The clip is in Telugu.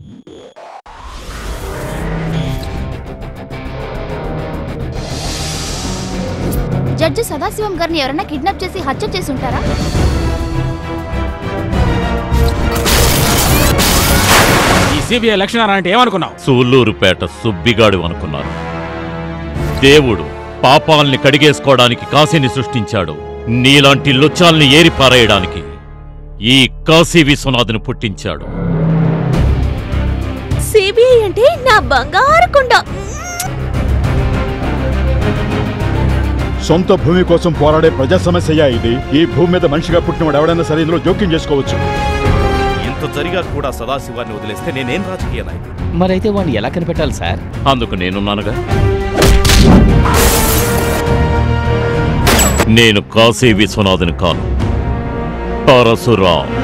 జడ్జి సదాశివం గారిని ఎవరైనా కిడ్నాప్ చేసి హత్య చేసి ఉంటారా ఈ సిబిఐ లక్షణాలు అంటే ఏమనుకున్నావు సూళ్ళూరుపేట సుబ్బిగాడు అనుకున్నారు దేవుడు పాపాల్ని కడిగేసుకోవడానికి కాశీని సృష్టించాడు నీలాంటి లుచ్చాల్ని ఏరిపారేయడానికి ఈ కాశీ విశ్వనాథుని పుట్టించాడు సిబిఐ అంటే నా బంగారు కొండ సొంత భూమి కోసం పోరాడే ప్రజా సమస్య ఇది ఈ భూమి మీద మనిషిగా పుట్టినవాడు ఎవడైనా సరే ఇందులో జోక్యం చేసుకోవచ్చు ఇంత జరిగా కూడా సదాశివాన్ని వదిలేస్తే నేనేం రాజకీయ నాయకుడు మరైతే వాడిని ఎలా కనిపెట్టాలి సార్ అందుకు నేనున్నానుగా నేను కాశీ విశ్వనాథుని కాను పరశురాం